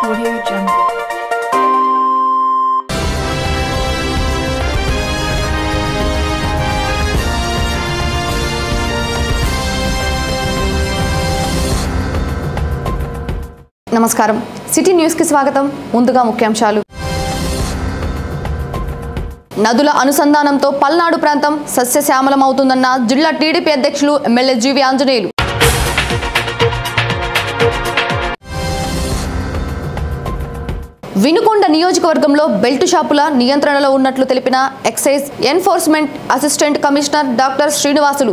Audio Jungle. నమస్కారం city న్యూస్కి స్వాగతం ముందుగా ముఖ్యాంశాలు నదుల అనుసంధానంతో పల్నాడు ప్రాంతం సస్యశ్యామలమవుతుందన్న జిల్లా టీడీపీ అధ్యక్షులు ఎమ్మెల్యే జీవి ఆంజనేయులు వినుకొండ నియోజకవర్గంలో బెల్ట్ షాపుల నియంత్రణలో ఉన్నట్లు తెలిపిన excise enforcement assistant commissioner doctor Srinivasulu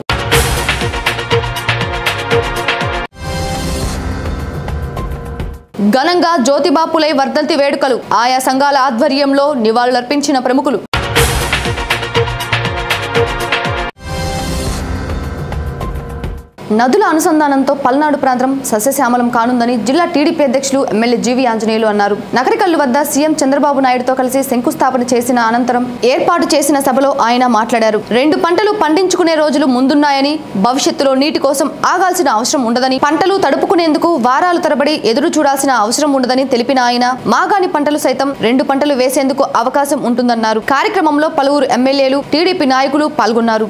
ఘనంగా జ్యోతిబాపులై వర్ధంతి వేడుకలు ఆయా సంఘాల ఆధ్వర్యంలో నివాళులర్పించిన ప్రముఖులు నదుల అనుసంధానంతో పల్నాడు ప్రాంతం సస్యశ్యామలం కానుందని జిల్లా టీడీపీ అధ్యక్షులు ఎమ్మెల్యే జీవి ఆంజనేయులు అన్నారు నకరికల్లు వద్ద సీఎం చంద్రబాబు నాయుడుతో కలిసి శంకుస్థాపన చేసిన అనంతరం ఏర్పాటు చేసిన సభలో ఆయన మాట్లాడారు రెండు పంటలు పండించుకునే రోజులు ముందున్నాయని భవిష్యత్తులో నీటి కోసం ఆగాల్సిన అవసరం ఉండదని పంటలు తడుపుకునేందుకు వారాలు తరబడి ఎదురు చూడాల్సిన అవసరం ఉండదని తెలిపిన ఆయన మాగాని పంటలు సైతం రెండు పంటలు వేసేందుకు అవకాశం ఉంటుందన్నారు కార్యక్రమంలో పలువురు ఎమ్మెల్యేలు టీడీపీ నాయకులు పాల్గొన్నారు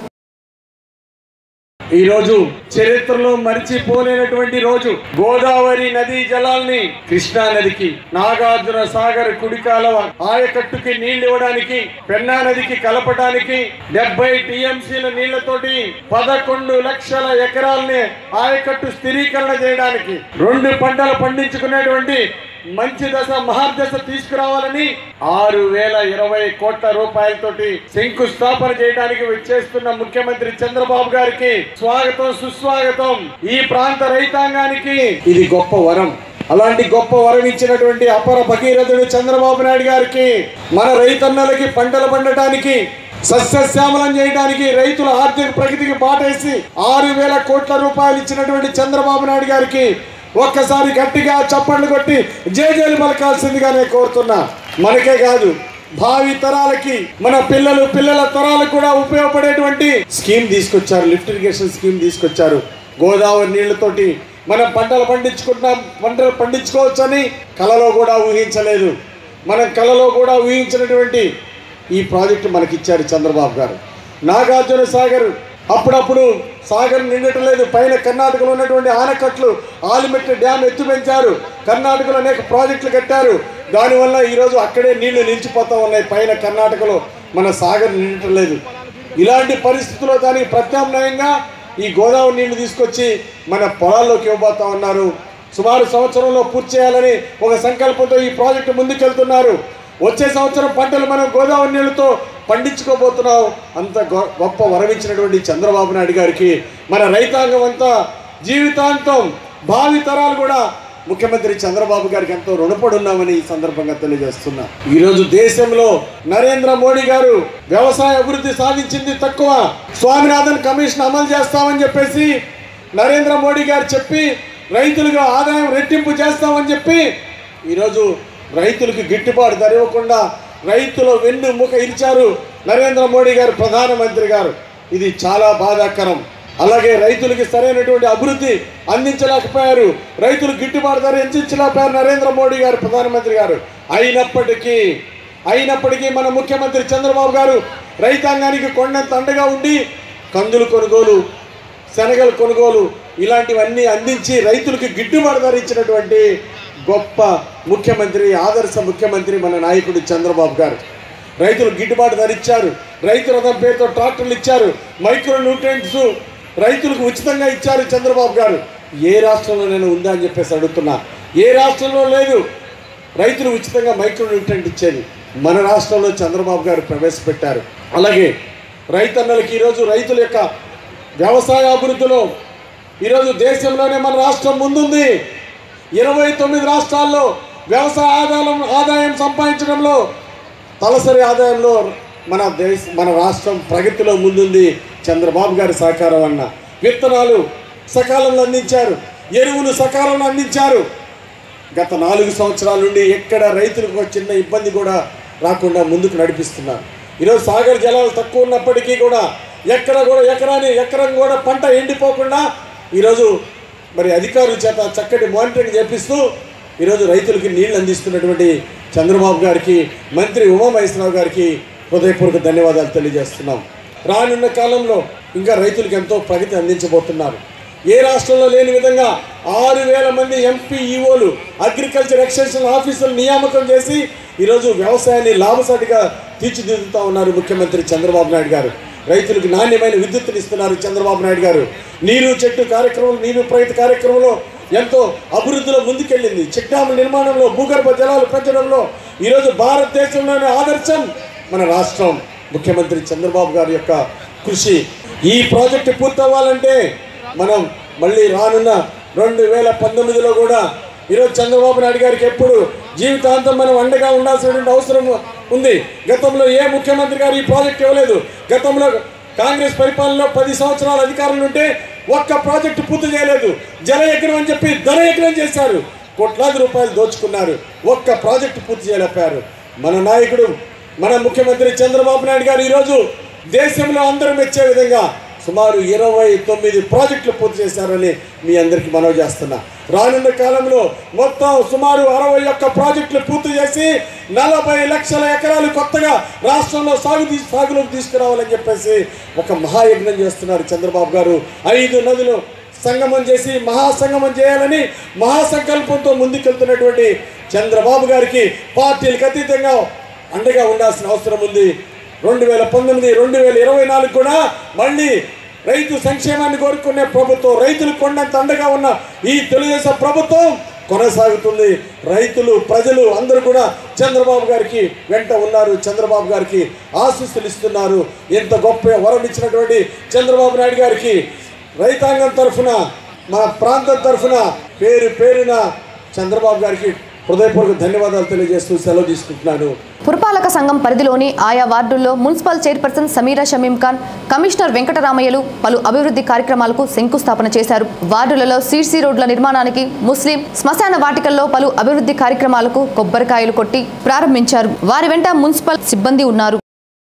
ఈ రోజు చరిత్రలో మరిచిపోలేనటువంటి రోజు గోదావరి నదీ జలాల్ని కృష్ణా నదికి నాగార్జున సాగర్ కుడి కాలువ ఆయకట్టుకి నీళ్లు ఇవ్వడానికి పెన్నా నదికి కలపడానికి డెబ్బై టీఎంసీల నీళ్లతోటి పదకొండు లక్షల ఎకరాల్ని ఆయకట్టు స్థిరీకరణ చేయడానికి రెండు పంటలు పండించుకునేటువంటి మంచి దశ మహర్దశ తీసుకురావాలని ఆరు వేల ఇరవై కోట్ల రూపాయలతోటి శంకుస్థాపన చేయడానికి చేస్తున్న ముఖ్యమంత్రి చంద్రబాబు గారికి స్వాగతం సుస్వాగతం ఈ ప్రాంత రైతాంగానికి ఇది గొప్ప వరం అలాంటి గొప్ప వరం ఇచ్చినటువంటి అపర భగీరథుడు చంద్రబాబు నాయుడు గారికి మన రైతన్నలకి పంటలు పండటానికి సస్యశ్యామలం చేయడానికి రైతుల ఆర్థిక ప్రగతికి బాటేసి ఆరు వేల కోట్ల రూపాయలు ఇచ్చినటువంటి చంద్రబాబు నాయుడు గారికి ఒక్కసారి గట్టిగా చప్పట్లు కొట్టి జేజేలు పలకాల్సిందిగా నేను కోరుతున్నా మనకే కాదు భావి తరాలకి మన పిల్లలు పిల్లల తరాలకు కూడా ఉపయోగపడేటువంటి స్కీమ్ తీసుకొచ్చారు లిఫ్ట్ ఇరిగేషన్ స్కీమ్ తీసుకొచ్చారు గోదావరి నీళ్లతోటి మనం పంటలు పండించుకుంటున్నాం పంటలు పండించుకోవచ్చని కలలో కూడా ఊహించలేదు మనం కలలో కూడా ఊహించినటువంటి ఈ ప్రాజెక్టు మనకిచ్చారు చంద్రబాబు గారు నాగార్జున సాగర్ అప్పుడప్పుడు సాగర్ నిండటం లేదు పైన కర్ణాటకలో ఉన్నటువంటి ఆనకట్లు ఆలిమెట్ట డ్యామ్ ఎత్తు పెంచారు కర్ణాటకలో అనేక ప్రాజెక్టులు కట్టారు దానివల్ల ఈరోజు అక్కడే నీళ్లు నిలిచిపోతా ఉన్నాయి పైన కర్ణాటకలో మన సాగర్ నిండటం లేదు ఇలాంటి పరిస్థితుల్లో దానికి ప్రత్యామ్నాయంగా ఈ గోదావరి నీళ్లు తీసుకొచ్చి మన పొలాల్లోకి ఇవ్వబోతా ఉన్నారు సుమారు సంవత్సరంలో పూర్తి చేయాలని ఒక సంకల్పంతో ఈ ప్రాజెక్టు ముందుకెళ్తున్నారు వచ్చే సంవత్సరం పంటలు మనం గోదావరి నీళ్ళతో పండించుకోబోతున్నాం అంత గొ- గొప్ప వరమిచ్చినటువంటి చంద్రబాబు నాయుడు గారికి మన రైతాంగం అంతా జీవితాంతం భావి తరాలు కూడా ముఖ్యమంత్రి చంద్రబాబు గారికి ఎంతో రుణపడి ఉన్నామని ఈ సందర్భంగా తెలియజేస్తున్నా ఈరోజు దేశంలో నరేంద్ర మోడీ గారు వ్యవసాయ అభివృద్ధి సాధించింది తక్కువ స్వామినాథన్ కమిషన్ అమలు చేస్తామని చెప్పేసి నరేంద్ర మోడీ గారు చెప్పి రైతులుగా ఆదాయం రెట్టింపు చేస్తామని చెప్పి ఈరోజు రైతులకు గిట్టుబాటు ధర ఇవ్వకుండా రైతుల వెన్ను ముఖ ఇరిచారు నరేంద్ర మోడీ గారు ప్రధానమంత్రి గారు ఇది చాలా బాధాకరం అలాగే రైతులకి సరైనటువంటి అభివృద్ధి అందించలేకపోయారు రైతులు గిట్టుబాటు ధర ఎంచలేకపోయారు నరేంద్ర మోడీ గారు ప్రధానమంత్రి గారు అయినప్పటికీ అయినప్పటికీ మన ముఖ్యమంత్రి చంద్రబాబు గారు రైతాంగానికి కొండంత అండగా ఉండి కందులు కొనుగోలు శనగల కొనుగోలు ఇలాంటివన్నీ అందించి రైతులకు గిట్టుబాటు ధర ఇచ్చినటువంటి గొప్ప ముఖ్యమంత్రి ఆదర్శ ముఖ్యమంత్రి మన నాయకుడు చంద్రబాబు గారు రైతులు గిట్టుబాటు ధర ఇచ్చారు రైతు రథం పేరుతో ట్రాక్టర్లు ఇచ్చారు మైక్రో న్యూట్రియంట్స్ రైతులకు ఉచితంగా ఇచ్చారు చంద్రబాబు గారు ఏ రాష్ట్రంలో నేను ఉందా అని చెప్పేసి అడుగుతున్నా ఏ రాష్ట్రంలో లేదు రైతులు ఉచితంగా మైక్రో న్యూట్రియంట్ ఇచ్చేది మన రాష్ట్రంలో చంద్రబాబు గారు ప్రవేశపెట్టారు అలాగే రైతన్నలకి ఈరోజు రైతుల యొక్క వ్యవసాయ అభివృద్ధిలో ఈరోజు దేశంలోనే మన రాష్ట్రం ముందుంది ఇరవై తొమ్మిది రాష్ట్రాల్లో వ్యవసాయ ఆదాయం ఆదాయం సంపాదించడంలో తలసరి ఆదాయంలో మన దేశ మన రాష్ట్రం ప్రగతిలో ముందుంది చంద్రబాబు గారి సహకారం అన్న విత్తనాలు సకాలంలో అందించారు ఎరువులు సకాలంలో అందించారు గత నాలుగు సంవత్సరాల నుండి ఎక్కడ రైతులకు ఒక చిన్న ఇబ్బంది కూడా రాకుండా ముందుకు నడిపిస్తున్నారు ఈరోజు సాగర్ జలాలు తక్కువ ఉన్నప్పటికీ కూడా ఎక్కడ కూడా ఎకరాని ఎకరం కూడా పంట ఎండిపోకుండా ఈరోజు మరి అధికారుల చేత చక్కటి మానిటరింగ్ చేపిస్తూ ఈరోజు రైతులకి నీళ్లు అందిస్తున్నటువంటి చంద్రబాబు గారికి మంత్రి ఉమామహేశ్వరరావు గారికి హృదయపూర్వక ధన్యవాదాలు తెలియజేస్తున్నాం రానున్న కాలంలో ఇంకా రైతులకు ఎంతో ప్రగతి అందించబోతున్నారు ఏ రాష్ట్రంలో లేని విధంగా ఆరు వేల మంది ఎంపీ ఈఓలు అగ్రికల్చర్ ఎక్స్టెన్షన్ ఆఫీసులు నియామకం చేసి ఈరోజు వ్యవసాయాన్ని లాభసాటిగా తీర్చిదిద్దుతా ఉన్నారు ముఖ్యమంత్రి చంద్రబాబు నాయుడు గారు రైతులకు నాణ్యమైన విద్యుత్తుని ఇస్తున్నారు చంద్రబాబు నాయుడు గారు నీరు చెట్టు కార్యక్రమం నీరు ప్రగతి కార్యక్రమంలో ఎంతో అభివృద్ధిలో ముందుకెళ్ళింది చెక్ డ్యాముల నిర్మాణంలో భూగర్భ జలాలు పెంచడంలో ఈరోజు భారతదేశంలోని ఆదర్శం మన రాష్ట్రం ముఖ్యమంత్రి చంద్రబాబు గారి యొక్క కృషి ఈ ప్రాజెక్టు పూర్తవ్వాలంటే మనం మళ్ళీ రానున్న రెండు వేల పంతొమ్మిదిలో కూడా ఈరోజు చంద్రబాబు నాయుడు గారికి ఎప్పుడు జీవితాంతం మనం అండగా ఉండాల్సినటువంటి అవసరం ఉంది గతంలో ఏ ముఖ్యమంత్రి గారు ఈ ప్రాజెక్ట్ ఇవ్వలేదు గతంలో కాంగ్రెస్ పరిపాలనలో పది సంవత్సరాల అధికారులు ఉంటే ఒక్క ప్రాజెక్టు పూర్తి చేయలేదు జలయజ్ఞం అని చెప్పి ధనయజ్ఞం చేశారు కోట్లాది రూపాయలు దోచుకున్నారు ఒక్క ప్రాజెక్టు పూర్తి చేయలేకపోయారు మన నాయకుడు మన ముఖ్యమంత్రి చంద్రబాబు నాయుడు గారు ఈరోజు దేశంలో అందరూ మెచ్చే విధంగా సుమారు ఇరవై తొమ్మిది ప్రాజెక్టులు పూర్తి చేశారని మీ అందరికీ మనవి చేస్తున్నా రానున్న కాలంలో మొత్తం సుమారు అరవై ఒక్క ప్రాజెక్టులు పూర్తి చేసి నలభై లక్షల ఎకరాలు కొత్తగా రాష్ట్రంలో సాగు తీ సాగులోకి తీసుకురావాలని చెప్పేసి ఒక మహాయజ్ఞం చేస్తున్నారు చంద్రబాబు గారు ఐదు నదులు సంగమం చేసి మహాసంగమం చేయాలని మహాసంకల్పంతో ముందుకెళ్తున్నటువంటి చంద్రబాబు గారికి పార్టీలకు అతీతంగా అండగా ఉండాల్సిన అవసరం ఉంది రెండు వేల పంతొమ్మిది రెండు వేల ఇరవై నాలుగు కూడా మళ్ళీ రైతు సంక్షేమాన్ని కోరుకునే ప్రభుత్వం రైతులకు కొండంత అండగా ఉన్న ఈ తెలుగుదేశం ప్రభుత్వం కొనసాగుతుంది రైతులు ప్రజలు అందరూ కూడా చంద్రబాబు గారికి వెంట ఉన్నారు చంద్రబాబు గారికి ఆశీస్సులు ఇస్తున్నారు ఇంత గొప్ప వరం ఇచ్చినటువంటి చంద్రబాబు నాయుడు గారికి రైతాంగం తరఫున మా ప్రాంతం తరఫున పేరు పేరున చంద్రబాబు గారికి హృదయపూర్వక ధన్యవాదాలు తెలియజేస్తూ సెలవు తీసుకుంటున్నాను పురపాలక సంఘం పరిధిలోని ఆయా వార్డుల్లో municipal chairperson Sameera Shamim Khan commissioner వెంకటరామయ్యలు పలు అభివృద్ధి కార్యక్రమాలకు శంకుస్థాపన చేశారు వార్డులలో సీసీ రోడ్ల నిర్మాణానికి ముస్లిం శ్మశాన వాటికల్లో పలు అభివృద్ధి కార్యక్రమాలకు కొబ్బరికాయలు కొట్టి ప్రారంభించారు వారి వెంట మున్సిపల్ సిబ్బంది ఉన్నారు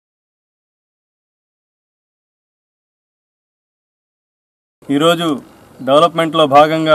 ఈరోజు డెవలప్మెంట్లో భాగంగా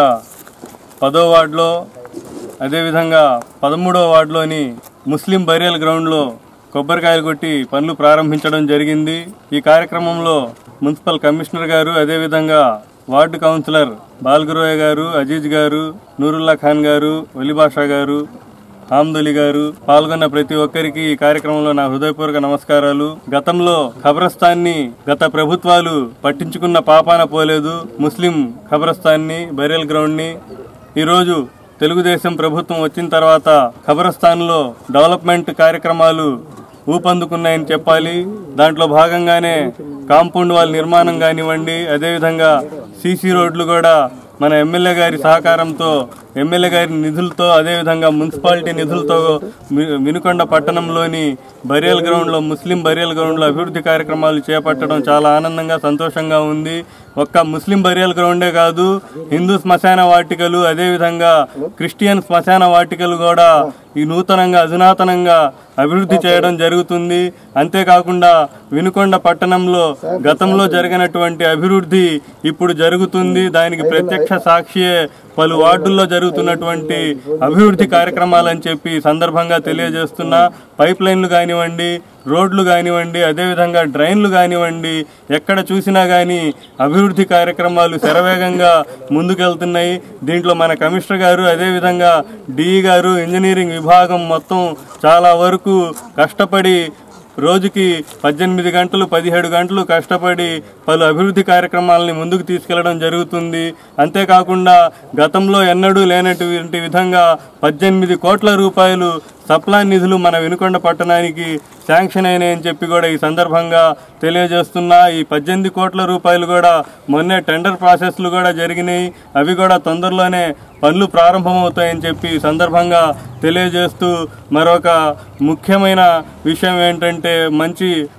పదో వార్డులో అదేవిధంగా పదమూడవ వార్డులోని ముస్లిం బరియల్ గ్రౌండ్లో కొబ్బరికాయలు కొట్టి పనులు ప్రారంభించడం జరిగింది ఈ కార్యక్రమంలో మున్సిపల్ కమిషనర్ గారు అదేవిధంగా వార్డు కౌన్సిలర్ బాల్గురోయ గారు అజీజ్ గారు నూరుల్లా ఖాన్ గారు ఒలిబాషా గారు ఆమ్దొలి గారు పాల్గొన్న ప్రతి ఒక్కరికి ఈ కార్యక్రమంలో నా హృదయపూర్వక నమస్కారాలు గతంలో ఖబరస్థాన్ని గత ప్రభుత్వాలు పట్టించుకున్న పాపాన పోలేదు ముస్లిం ఖబరస్థాన్ని బరియల్ గ్రౌండ్ ని ఈరోజు తెలుగుదేశం ప్రభుత్వం వచ్చిన తర్వాత ఖబరస్థాన్లో డెవలప్మెంట్ కార్యక్రమాలు ఊపందుకున్నాయని చెప్పాలి దాంట్లో భాగంగానే కాంపౌండ్ వాల్ నిర్మాణం కానివ్వండి అదేవిధంగా సీసీ రోడ్లు కూడా మన ఎమ్మెల్యే గారి సహకారంతో ఎమ్మెల్యే గారి నిధులతో అదేవిధంగా మున్సిపాలిటీ నిధులతో మి- వినుకొండ పట్టణంలోని బరియల్ గ్రౌండ్లో ముస్లిం బరియల్ గ్రౌండ్లో అభివృద్ధి కార్యక్రమాలు చేపట్టడం చాలా ఆనందంగా సంతోషంగా ఉంది ఒక్క ముస్లిం బరియల్ గ్రౌండే కాదు హిందూ శ్మశాన వాటికలు అదేవిధంగా క్రిస్టియన్ శ్మశాన వాటికలు కూడా ఈ నూతనంగా అధునాతనంగా అభివృద్ధి చేయడం జరుగుతుంది అంతేకాకుండా వినుకొండ పట్టణంలో గతంలో జరిగినటువంటి అభివృద్ధి ఇప్పుడు జరుగుతుంది దానికి ప్రత్యక్ష సాక్షియే పలు వార్డుల్లో జరుగుతున్నటువంటి అభివృద్ధి కార్యక్రమాలని చెప్పి ఈ సందర్భంగా తెలియజేస్తున్నా పైప్ లైన్లు కానివ్వండి రోడ్లు కానివ్వండి అదేవిధంగా డ్రైన్లు కానివ్వండి ఎక్కడ చూసినా కానీ అభివృద్ధి కార్యక్రమాలు శరవేగంగా ముందుకెళ్తున్నాయి దీంట్లో మన కమిషనర్ గారు అదేవిధంగా డిఈ గారు ఇంజనీరింగ్ విభాగం మొత్తం చాలా వరకు కష్టపడి రోజుకి పద్దెనిమిది గంటలు పదిహేడు గంటలు కష్టపడి పలు అభివృద్ధి కార్యక్రమాలని ముందుకు తీసుకెళ్లడం జరుగుతుంది అంతేకాకుండా గతంలో ఎన్నడూ లేనటువంటి విధంగా పద్దెనిమిది కోట్ల రూపాయలు సప్లా నిధులు మన వినుకొండ పట్టణానికి శాంక్షన్ అయినాయని చెప్పి కూడా ఈ సందర్భంగా తెలియజేస్తున్నా ఈ పద్దెనిమిది కోట్ల రూపాయలు కూడా మొన్నే టెండర్ ప్రాసెస్లు కూడా జరిగినాయి అవి కూడా తొందరలోనే పనులు ప్రారంభమవుతాయని చెప్పి ఈ సందర్భంగా తెలియజేస్తూ మరొక ముఖ్యమైన విషయం ఏంటంటే మంచి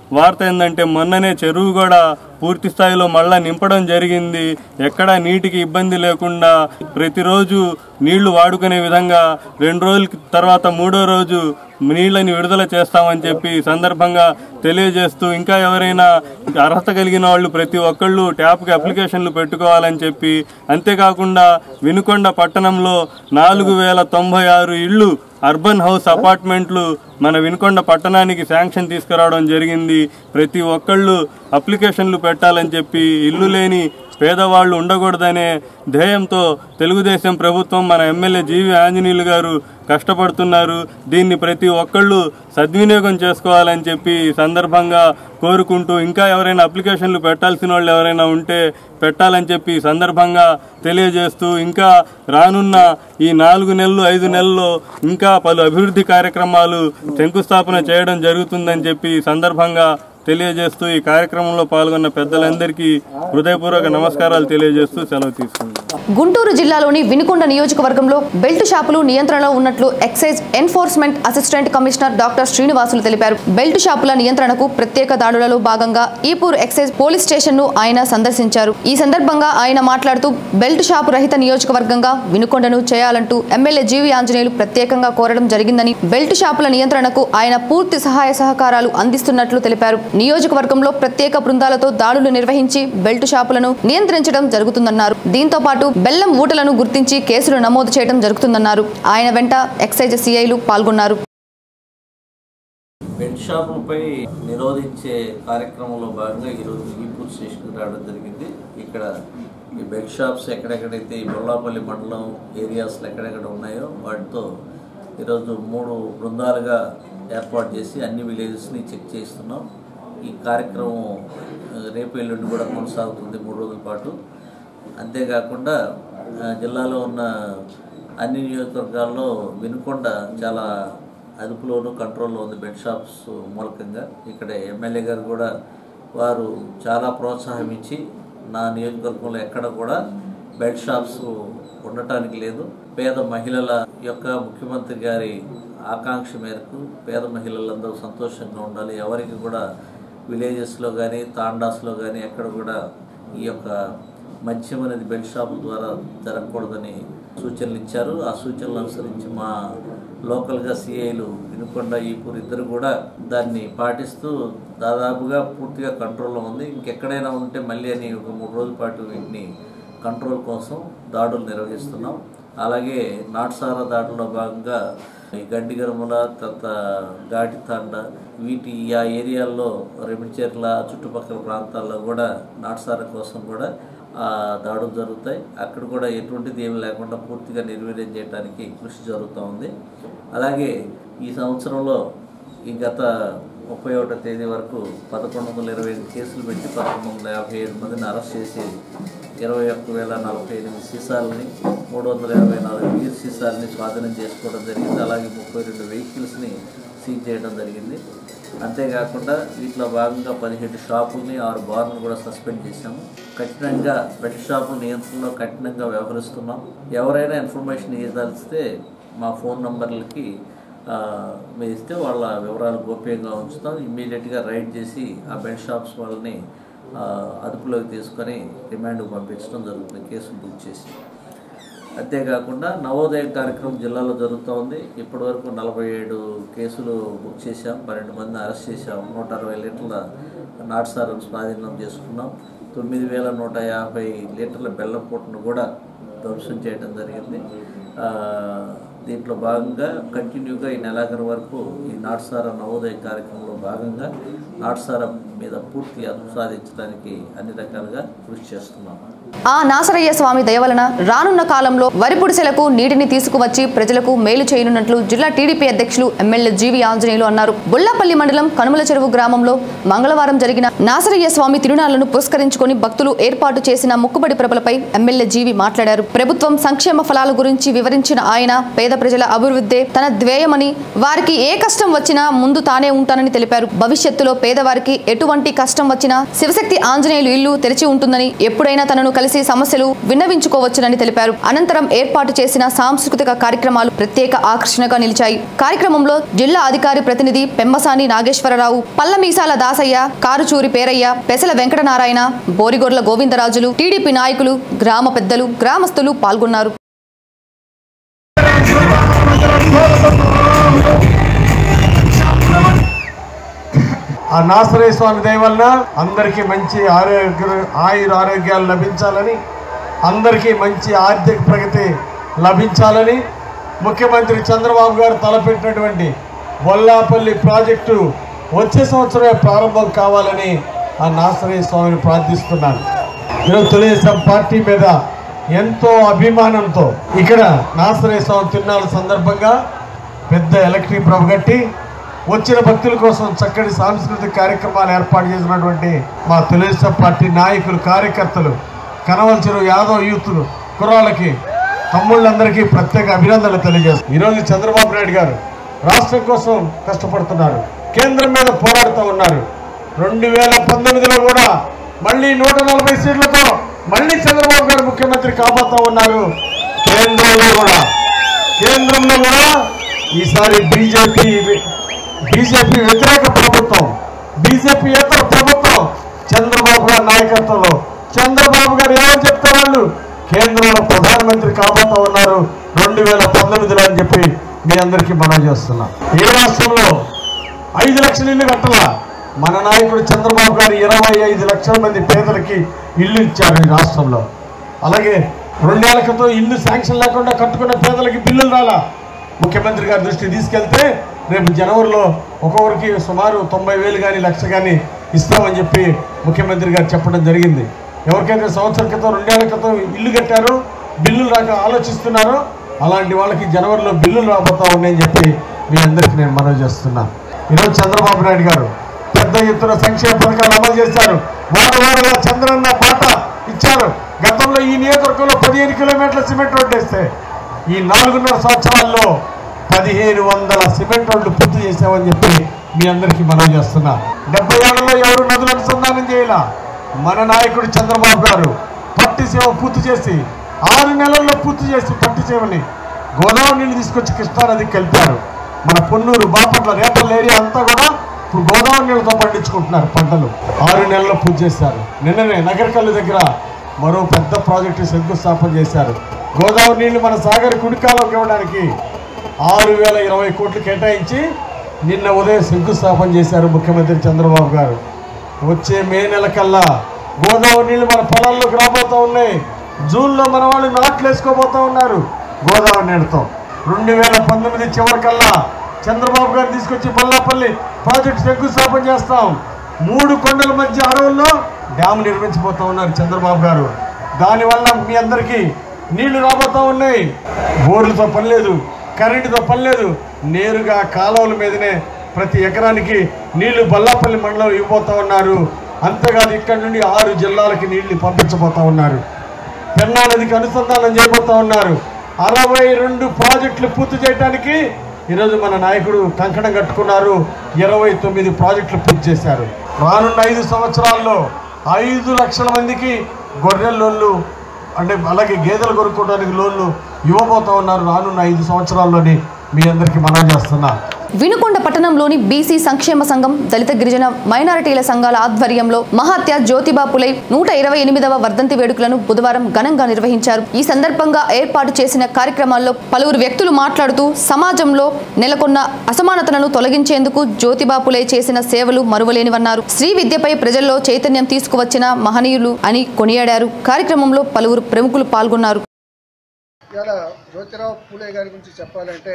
వార్త ఏంటంటే మొన్ననే చెరువు కూడా పూర్తి స్థాయిలో మళ్ళా నింపడం జరిగింది ఎక్కడా నీటికి ఇబ్బంది లేకుండా ప్రతిరోజు నీళ్లు వాడుకునే విధంగా రెండు రోజుల తర్వాత మూడో రోజు నీళ్ళని విడుదల చేస్తామని చెప్పి ఈ సందర్భంగా తెలియజేస్తూ ఇంకా ఎవరైనా అర్హత కలిగిన వాళ్ళు ప్రతి ఒక్కళ్ళు ట్యాప్కి అప్లికేషన్లు పెట్టుకోవాలని చెప్పి అంతేకాకుండా వినుకొండ పట్టణంలో నాలుగు వేల తొంభై ఆరు ఇళ్ళు అర్బన్ హౌస్ అపార్ట్మెంట్లు మన వినుకొండ పట్టణానికి శాంక్షన్ తీసుకురావడం జరిగింది ప్రతి ఒక్కళ్ళు అప్లికేషన్లు పెట్టాలని చెప్పి ఇల్లు లేని పేదవాళ్ళు ఉండకూడదనే ధ్యేయంతో తెలుగుదేశం ప్రభుత్వం మన ఎమ్మెల్యే జీవి ఆంజనేయులు గారు కష్టపడుతున్నారు దీన్ని ప్రతి ఒక్కళ్ళు సద్వినియోగం చేసుకోవాలని చెప్పి ఈ సందర్భంగా కోరుకుంటూ ఇంకా ఎవరైనా అప్లికేషన్లు పెట్టాల్సిన వాళ్ళు ఎవరైనా ఉంటే పెట్టాలని చెప్పి ఈ సందర్భంగా తెలియజేస్తూ ఇంకా రానున్న ఈ నాలుగు నెలలు ఐదు నెలల్లో ఇంకా పలు అభివృద్ధి కార్యక్రమాలు శంకుస్థాపన చేయడం జరుగుతుందని చెప్పి ఈ సందర్భంగా తెలియజేస్తూ ఈ కార్యక్రమంలో పాల్గొన్న పెద్దలందరికీ హృదయపూర్వక నమస్కారాలు తెలియజేస్తూ సెలవు తీసుకుంటున్నాను గుంటూరు జిల్లాలోని వినుకొండ నియోజకవర్గంలో బెల్ట్ షాపులు నియంత్రణలో ఉన్నట్లు excise enforcement assistant commissioner doctor Srinivasulu తెలిపారు బెల్ట్ షాపుల నియంత్రణకు ప్రత్యేక దాడులలో భాగంగా ఈపూర్ ఎక్సైజ్ పోలీస్ స్టేషన్ ను ఆయన సందర్శించారు ఈ సందర్భంగా ఆయన మాట్లాడుతూ బెల్ట్ షాపు రహిత నియోజకవర్గంగా వినుకొండను చేయాలంటూ ఎమ్మెల్యే జీవి ఆంజనేయులు ప్రత్యేకంగా కోరడం జరిగిందని బెల్ట్ షాపుల నియంత్రణకు ఆయన పూర్తి సహాయ సహకారాలు అందిస్తున్నట్లు తెలిపారు నియోజకవర్గంలో ప్రత్యేక బృందాలతో దాడులు నిర్వహించి బెల్ట్ షాపులను నియంత్రించడం జరుగుతుందన్నారు దీంతో పాటు బెల్లం ఊటలను గుర్తించి కేసులు నమోదు చేయడం జరుగుతుందన్నారు ఆయన వెంట ఎక్సైజ్ సిఐలు పాల్గొన్నారు బెడ్ షాపులపై నిరోధించే కార్యక్రమంలో భాగంగా ఈరోజు ఈపూర్ స్టేషన్కి రావడం జరిగింది ఇక్కడ ఈ బెడ్ షాప్స్ ఎక్కడెక్కడైతే ఈ బొల్లాపల్లి మండలం ఏరియాస్లో ఎక్కడెక్కడ ఉన్నాయో వాటితో ఈరోజు మూడు బృందాలుగా ఏర్పాటు చేసి అన్ని విలేజెస్ని చెక్ చేస్తున్నాం ఈ కార్యక్రమం ఆ, రేపు ఎల్లుండి కూడా కొనసాగుతుంది మూడు రోజుల పాటు అంతేకాకుండా ఆ, జిల్లాలో ఉన్న అన్ని నియోజకవర్గాల్లో వినుకొండ చాలా అదుపులోను కంట్రోల్లో ఉంది బెడ్ షాప్స్ మూలకంగా ఇక్కడ ఎమ్మెల్యే గారు కూడా వారు చాలా ప్రోత్సాహం ఇచ్చి నా నియోజకవర్గంలో ఎక్కడ కూడా బెడ్ షాప్స్ ఉండటానికి లేదు పేద మహిళల యొక్క ముఖ్యమంత్రి గారి ఆకాంక్ష మేరకు పేద మహిళలందరూ సంతోషంగా ఉండాలి ఎవరికి కూడా విలేజెస్లో కానీ తాండాస్లో కానీ ఎక్కడ కూడా ఈ యొక్క మద్యం అనేది బెడ్ షాపుల ద్వారా జరగకూడదని సూచనలు ఇచ్చారు ఆ సూచనలు అనుసరించి మా లోకల్గా సిఐలు వినుకొండ ఈపూర్ ఇద్దరు కూడా దాన్ని పాటిస్తూ దాదాపుగా పూర్తిగా కంట్రోల్లో ఉంది ఇంకెక్కడైనా ఉంటే మళ్ళీ అని ఒక మూడు రోజుల పాటు వీటిని కంట్రోల్ కోసం దాడులు నిర్వహిస్తున్నాం అలాగే నాటుసారా దాడుల్లో భాగంగా ఈ గడ్డిగరముల తర్వాత ఘాటితాండ వీటి ఆ ఏరియాల్లో రెమిడిచెర్ల చుట్టుపక్కల ప్రాంతాల్లో కూడా నాటుసారా కోసం కూడా ఆ దాడులు జరుగుతాయి అక్కడ కూడా ఎటువంటిది ఏమి లేకుండా పూర్తిగా నిర్వీర్యం చేయడానికి కృషి జరుగుతూ ఉంది అలాగే ఈ సంవత్సరంలో ఈ గత ముప్పై ఒకటో తేదీ వరకు పదకొండు వందల ఇరవై ఎనిమిది కేసులు పెట్టి పదకొండు వందల యాభై ఏడు మందిని అరెస్ట్ చేసి ఇరవై ఒక్క వేల నలభై ఎనిమిది సీసాలని మూడు వందల ఇరవై నాలుగు బీర్ సీసాలని స్వాధీనం చేసుకోవడం జరిగింది అలాగే ముప్పై రెండు వెహికల్స్ని సీజ్ చేయడం జరిగింది అంతేకాకుండా వీటిలో భాగంగా పదిహేడు షాపుల్ని ఆరు బార్లను కూడా సస్పెండ్ చేశాము కఠినంగా బెడ్ షాపుల నియంత్రణలో కఠినంగా వ్యవహరిస్తున్నాం ఎవరైనా ఇన్ఫర్మేషన్ ఇవ్వదలిస్తే మా ఫోన్ నంబర్లకి ఆ, మీరు ఇస్తే వాళ్ళ వివరాలు గోప్యంగా ఉంచుతాం ఇమ్మీడియట్గా రైడ్ చేసి ఆ బెడ్ షాప్స్ వాళ్ళని ఆ, అదుపులోకి తీసుకొని రిమాండ్కి పంపించడం జరుగుతుంది కేసులు బుక్ చేసి అంతేకాకుండా నవోదయ కార్యక్రమం జిల్లాలో జరుగుతూ ఉంది ఇప్పటివరకు నలభై ఏడు కేసులు బుక్ చేశాం పన్నెండు మంది అరెస్ట్ చేశాం నూట అరవై లీటర్ల నాటుసారం స్వాధీనం చేసుకున్నాం తొమ్మిది వేల నూట యాభై లీటర్ల బెల్లం పొట్టును కూడా ధ్వంసం చేయడం జరిగింది ఆ, దీంట్లో భాగంగా కంటిన్యూగా ఈ నెలాఖరు వరకు ఈ నాటుసార నవోదయ కార్యక్రమంలో భాగంగా నాటుసార మీద పూర్తి అదుపు సాధించడానికి అన్ని రకాలుగా కృషి చేస్తున్నాం ఆ నాసరయ్య స్వామి దయ వలన రానున్న కాలంలో వరి పుడిసెలకు నీటిని తీసుకువచ్చి ప్రజలకు మేలు చేయనున్నట్లు జిల్లా టీడీపీ అధ్యక్షులు ఎమ్మెల్యే జీవి ఆంజనేయులు అన్నారు బుల్లాపల్లి మండలం కనుమల చెరువు గ్రామంలో మంగళవారం జరిగిన నాసరయ్య స్వామి తిరునాళ్లను పురస్కరించుకొని భక్తులు ఏర్పాటు చేసిన మొక్కుబడి ప్రభలపై ఎమ్మెల్యే జీవి మాట్లాడారు ప్రభుత్వం సంక్షేమ ఫలాల గురించి వివరించిన ఆయన పేద ప్రజల అభివృద్ధే తన ధ్యేయమని వారికి ఏ కష్టం వచ్చినా ముందు తానే ఉంటానని తెలిపారు భవిష్యత్తులో పేదవారికి ఎటువంటి కష్టం వచ్చినా శివశక్తి ఆంజనేయులు ఇల్లు తెరిచి ఉంటుందని ఎప్పుడైనా తనను కలిసి సమస్యలు విన్నవించుకోవచ్చునని తెలిపారు అనంతరం ఏర్పాటు చేసిన సాంస్కృతిక కార్యక్రమాలు ప్రత్యేక ఆకర్షణగా నిలిచాయి కార్యక్రమంలో జిల్లా అధికారి ప్రతినిధి పెంబసాని నాగేశ్వరరావు పల్లమీసాల దాసయ్య కారుచూరి పేరయ్య పెసల వెంకటనారాయణ బోరిగొర్ల గోవిందరాజులు టీడీపీ నాయకులు గ్రామ పెద్దలు గ్రామస్తులు పాల్గొన్నారు ఆ నాసరే స్వామి దయ వలన అందరికీ మంచి ఆరోగ్య ఆయుర ఆరోగ్యాలు లభించాలని అందరికీ మంచి ఆర్థిక ప్రగతి లభించాలని ముఖ్యమంత్రి చంద్రబాబు గారు తలపెట్టినటువంటి బొల్లాపల్లి ప్రాజెక్టు వచ్చే సంవత్సరమే ప్రారంభం కావాలని ఆ నాసరే స్వామిని ప్రార్థిస్తున్నాను ఈరోజు తెలుగుదేశం పార్టీ మీద ఎంతో అభిమానంతో ఇక్కడ నాసరే స్వామి తిరునాళ్ళ సందర్భంగా పెద్ద ఎలక్ట్రిక్ ప్రభ కట్టి వచ్చిన భక్తుల కోసం చక్కటి సాంస్కృతిక కార్యక్రమాలు ఏర్పాటు చేసినటువంటి మా తెలుగుదేశం పార్టీ నాయకులు కార్యకర్తలు కనవలసిన యాదవ్ యూత్ కుర్రాళ్ళకి తమ్ముళ్ళందరికీ ప్రత్యేక అభినందనలు తెలియజేస్తారు ఈరోజు చంద్రబాబు నాయుడు గారు రాష్ట్రం కోసం కష్టపడుతున్నారు కేంద్రం మీద పోరాడుతూ ఉన్నారు రెండు వేల పంతొమ్మిదిలో కూడా మళ్ళీ నూట నలభై సీట్లతో మళ్ళీ చంద్రబాబు గారు ముఖ్యమంత్రి కాబోతా ఉన్నారు కేంద్రంలో కూడా కేంద్రంలో కూడా ఈసారి బీజేపీ బీజేపీ వ్యతిరేక ప్రభుత్వం బీజేపీ ఇతర ప్రభుత్వం చంద్రబాబు గారి నాయకత్వంలో చంద్రబాబు గారు ఏమని చెప్తే వాళ్ళు కేంద్రంలో ప్రధానమంత్రి కాబోతా ఉన్నారు రెండు వేల పంతొమ్మిదిలో అని చెప్పి మీ అందరికీ మనం చేస్తున్నాం ఏ రాష్ట్రంలో ఐదు లక్షల ఇల్లు కట్టాల మన నాయకుడు చంద్రబాబు గారు ఇరవై ఐదు లక్షల మంది పేదలకి ఇల్లు ఇచ్చారు ఈ రాష్ట్రంలో అలాగే రెండేళ్ల క్రితం ఇల్లు శాంక్షన్ లేకుండా కట్టుకున్న పేదలకి బిల్లులు రాలా ముఖ్యమంత్రి గారి దృష్టికి తీసుకెళ్తే రేపు జనవరిలో ఒక్కొక్కరికి సుమారు తొంభై వేలు కానీ లక్ష కానీ ఇస్తామని చెప్పి ముఖ్యమంత్రి గారు చెప్పడం జరిగింది ఎవరికైతే సంవత్సరం క్రితం రెండేళ్ల క్రితం ఇల్లు కట్టారో బిల్లులు రాక ఆలోచిస్తున్నారో అలాంటి వాళ్ళకి జనవరిలో బిల్లులు రాబోతా ఉన్నాయని చెప్పి మీ అందరికీ నేను మనవి చేస్తున్నా ఈరోజు చంద్రబాబు నాయుడు గారు పెద్ద ఎత్తున సంక్షేమ పథకాలు అమలు చేశారు వారు వారుగా చంద్రన్న పాట ఇచ్చారు గతంలో ఈ నియోజకవర్గంలో పదిహేను కిలోమీటర్ల సిమెంట్ రోడ్డు వేస్తే ఈ నాలుగున్నర సంవత్సరాల్లో పదిహేను వందల సిమెంట్ రోడ్లు పూర్తి చేసామని చెప్పి మీ అందరికీ మనం చేస్తున్నా డెబ్బై ఏళ్లలో ఎవరు నదులు అనుసంధానం చేయాల మన నాయకుడు చంద్రబాబు గారు పట్టి సేవ పూర్తి చేసి ఆరు నెలల్లో పూర్తి చేసి పట్టి సేవని గోదావరి నీళ్ళు తీసుకొచ్చి కృష్ణానదికి కలిపారు మన పొన్నూరు బాపట్ల రేపల్ల ఏరియా అంతా కూడా ఇప్పుడు గోదావరి నీళ్ళతో పండించుకుంటున్నారు పంటలు ఆరు నెలల్లో పూర్తి చేశారు నిన్ననే నగరకల్లు దగ్గర మరో పెద్ద ప్రాజెక్టు శంకుస్థాపన చేశారు గోదావరి నీళ్లు మన సాగర్ కుడికాలోకి ఇవ్వడానికి ఆరు వేల ఇరవై కోట్లు కేటాయించి నిన్న ఉదయం శంకుస్థాపన చేశారు ముఖ్యమంత్రి చంద్రబాబు గారు వచ్చే మే నెల కల్లా గోదావరి నీళ్లు మన పొలాల్లోకి రాబోతా ఉన్నాయి జూన్లో మన వాళ్ళు నాట్లు వేసుకోబోతా ఉన్నారు గోదావరి నీళ్ళతో రెండు వేల పంతొమ్మిది చివరికల్లా చంద్రబాబు గారు తీసుకొచ్చి బొల్లాపల్లి ప్రాజెక్టు శంకుస్థాపన చేస్తాం మూడు కొండల మధ్య అడవుల్లో డ్యామ్ నిర్మించబోతా ఉన్నారు చంద్రబాబు గారు దానివల్ల మీ అందరికీ నీళ్లు రాబోతా ఉన్నాయి బోర్లతో పని లేదు కరెంటుతో పని లేదు నేరుగా కాలువల మీదనే ప్రతి ఎకరానికి నీళ్లు బల్లాపల్లి మండలం ఇవ్వబోతా ఉన్నారు అంతేకాదు ఇక్కడ నుండి ఆరు జిల్లాలకి నీళ్లు పంపించబోతా ఉన్నారు పెన్నా నదికి అనుసంధానం చేయబోతా ఉన్నారు అరవై రెండు ప్రాజెక్టులు పూర్తి చేయడానికి ఈరోజు మన నాయకుడు కంకణం కట్టుకున్నారు ఇరవై తొమ్మిది ప్రాజెక్టులు పూర్తి చేశారు రానున్న ఐదు సంవత్సరాల్లో ఐదు లక్షల మందికి గొర్రెల లోన్లు అంటే అలాగే గేదెలు కొనుక్కోవడానికి లోన్లు ఇవ్వబోతా ఉన్నారు రానున్న ఐదు సంవత్సరాల్లోని మీ అందరికీ మనం చేస్తున్నా వినుకొండ పట్టణంలోని బీసీ సంక్షేమ సంఘం దళిత గిరిజన మైనారిటీల సంఘాల ఆధ్వర్యంలో మహాత్యా జ్యోతిబా పులే నూట ఇరవై ఎనిమిదవ వర్ధంతి వేడుకలను బుధవారం ఘనంగా నిర్వహించారు ఈ సందర్భంగా ఏర్పాటు చేసిన కార్యక్రమాల్లో పలువురు వ్యక్తులు మాట్లాడుతూ సమాజంలో నెలకొన్న అసమానతలను తొలగించేందుకు జ్యోతిబా పులే చేసిన సేవలు మరువలేనివన్నారు స్త్రీ విద్యపై ప్రజల్లో చైతన్యం తీసుకువచ్చిన మహనీయులు అని కొనియాడారు కార్యక్రమంలో పలువురు ప్రముఖులు పాల్గొన్నారు ఇవాళ జ్యోతిరావు పూలే గారి గురించి చెప్పాలంటే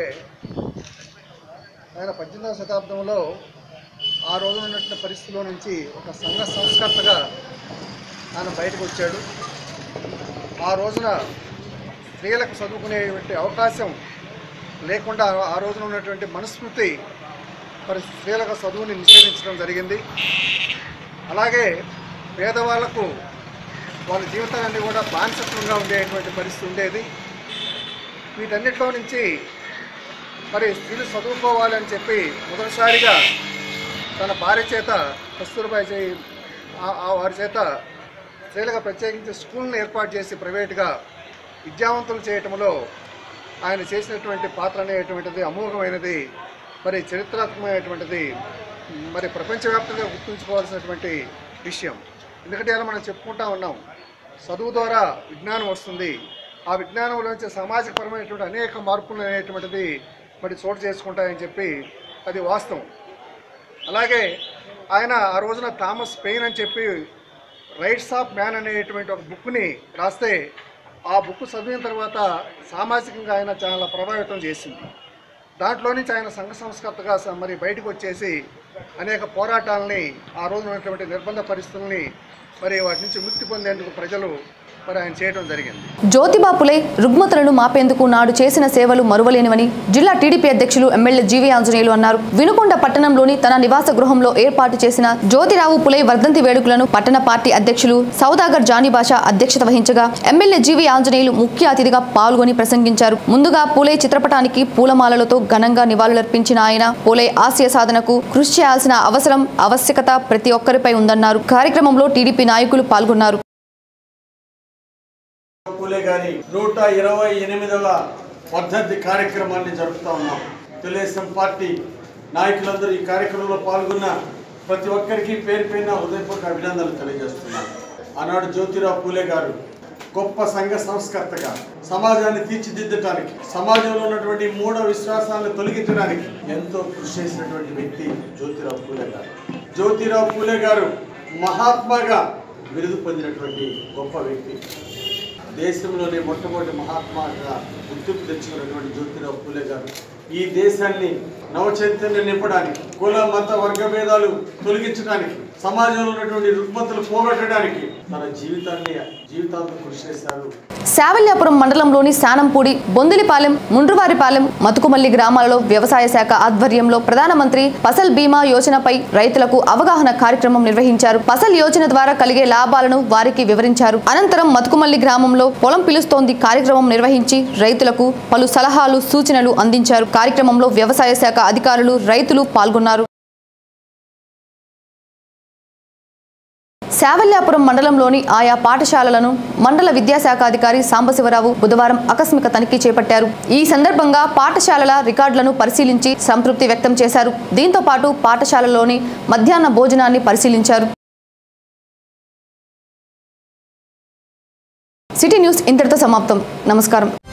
ఆయన పద్దెనిమిదవ శతాబ్దంలో ఆ రోజున ఉన్నటువంటి పరిస్థితిలో నుంచి ఒక సంఘ సంస్కర్తగా ఆయన బయటకు వచ్చాడు ఆ రోజున స్త్రీలకు చదువుకునేటువంటి అవకాశం లేకుండా ఆ రోజున ఉన్నటువంటి మనస్మృతి మరి స్త్రీలకు చదువుని నిషేధించడం జరిగింది అలాగే పేదవాళ్లకు వాళ్ళ జీవితాలన్నీ కూడా బానిసత్వంగా ఉండేటువంటి పరిస్థితి ఉండేది వీటన్నిటిలో నుంచి మరి స్త్రీలు చదువుకోవాలి అని చెప్పి మొదటిసారిగా తన భార్య చేత కస్తూర్బాయి చేయి ఆ- ఆ వారి చేత స్త్రీలుగా ప్రత్యేకించి స్కూల్ని ఏర్పాటు చేసి ప్రైవేటుగా విద్యావంతులు చేయటంలో ఆయన చేసినటువంటి పాత్ర అనేటువంటిది అమోఘమైనది మరి చరిత్రాత్మకమైనటువంటిది మరి ప్రపంచవ్యాప్తంగా గుర్తుంచుకోవాల్సినటువంటి విషయం ఎందుకంటే ఇలా మనం చెప్పుకుంటా ఉన్నాం చదువు ద్వారా విజ్ఞానం వస్తుంది ఆ విజ్ఞానంలోంచి సామాజికపరమైనటువంటి అనేక మార్పులు అనేటువంటిది మరి చోటు చేసుకుంటాయని చెప్పి అది వాస్తవం అలాగే ఆయన ఆ రోజున థామస్ పెయిన్ అని చెప్పి రైట్స్ ఆఫ్ మ్యాన్ అనేటువంటి ఒక బుక్ని రాస్తే ఆ బుక్ చదివిన తర్వాత సామాజికంగా ఆయన చాలా ప్రభావితం చేసింది దాంట్లో నుంచి ఆయన సంఘ సంస్కర్తగా స- మరి బయటకు వచ్చేసి అనేక పోరాటాలని ఆ రోజున ఉన్నటువంటి నిర్బంధ పరిస్థితుల్ని మరి వాటి నుంచి ముక్తి పొందేందుకు ప్రజలు మరి ఆయన చేయడం జరిగింది జ్యోతిబా పులే రుగ్మతులను మాపేందుకు నాడు చేసిన సేవలు మరువలేనివని జిల్లా టీడీపీ అధ్యక్షులు ఎమ్మెల్యే జీవి ఆంజనేయులు అన్నారు వినుకొండ పట్టణంలోని తన నివాస గృహంలో ఏర్పాటు చేసిన జ్యోతిరావు పులే వర్ధంతి వేడుకలను పట్టణ పార్టీ అధ్యక్షులు సౌదాగర్ జానీ భాష అధ్యక్షత వహించగా ఎమ్మెల్యే జీవి ఆంజనేయులు ముఖ్య అతిథిగా పాల్గొని ప్రసంగించారు ముందుగా పూలే చిత్రపటానికి పూలమాలలతో ఘనంగా నివాళులర్పించిన ఆయన పూలే ఆశయ సాధనకు కృషి చేయాల్సిన అవసరం ఆవశ్యకత ప్రతి ఒక్కరిపై ఉందన్నారు కార్యక్రమంలో టీడీపీ నాయకులు పాల్గొన్నారు పూలే గారి నూట ఇరవై ఎనిమిదవ వర్ధంతి కార్యక్రమాన్ని జరుపుతా ఉన్నాం తెలుగుదేశం పార్టీ నాయకులందరూ ఈ కార్యక్రమంలో పాల్గొన్న ప్రతి ఒక్కరికి పేరు పైన హృదయపూర్వక అభినందనలు తెలియజేస్తున్నాను ఆనాడు జ్యోతిరావు పూలే గారు గొప్ప సంఘ సంస్కర్తగా సమాజాన్ని తీర్చిదిద్దటానికి సమాజంలో ఉన్నటువంటి మూఢ విశ్వాసాలను తొలగించడానికి ఎంతో కృషి చేసినటువంటి వ్యక్తి జ్యోతిరావు పూలే గారు జ్యోతిరావు పూలే గారు మహాత్మాగా బిరుదు పొందినటువంటి గొప్ప వ్యక్తి దేశంలోనే మొట్టమొదటి మహాత్మాగా గుర్తింపు తెచ్చుకున్నటువంటి జ్యోతిరావు పూలే గారు ఈ దేశాన్ని నవచైతన్యం నింపడానికి కుల మత వర్గ భేదాలు తొలగించడానికి సమాజంలో ఉన్నటువంటి రుగ్మతలు పోగొట్టడానికి తన జీవితాన్ని జీవితాంతం కృషి చేశారు శావల్యాపురం మండలంలోని శానంపూడి బొందిలిపాలెం ముండ్రువారిపాలెం మతుకుమల్లి గ్రామాలలో వ్యవసాయ శాఖ ఆధ్వర్యంలో ప్రధానమంత్రి ఫసల్ బీమా యోజనపై రైతులకు అవగాహన కార్యక్రమం నిర్వహించారు ఫసల్ యోజన ద్వారా కలిగే లాభాలను వారికి వివరించారు అనంతరం మతుకుమల్లి గ్రామంలో పొలం పిలుస్తోంది కార్యక్రమం నిర్వహించి రైతులకు పలు సలహాలు సూచనలు అందించారు కార్యక్రమంలో వ్యవసాయ శాఖ అధికారులు రైతులు పాల్గొన్నారు శావల్యాపురం మండలంలోని ఆయా పాఠశాలలను మండల విద్యాశాఖ అధికారి సాంబశివరావు బుధవారం ఆకస్మిక తనిఖీ చేపట్టారు ఈ సందర్భంగా పాఠశాలల రికార్డులను పరిశీలించి సంతృప్తి వ్యక్తం చేశారు దీంతో పాటు పాఠశాలలోని మధ్యాహ్న భోజనాన్ని పరిశీలించారు సిటీ న్యూస్ ఇంతటితో సమాప్తం నమస్కారం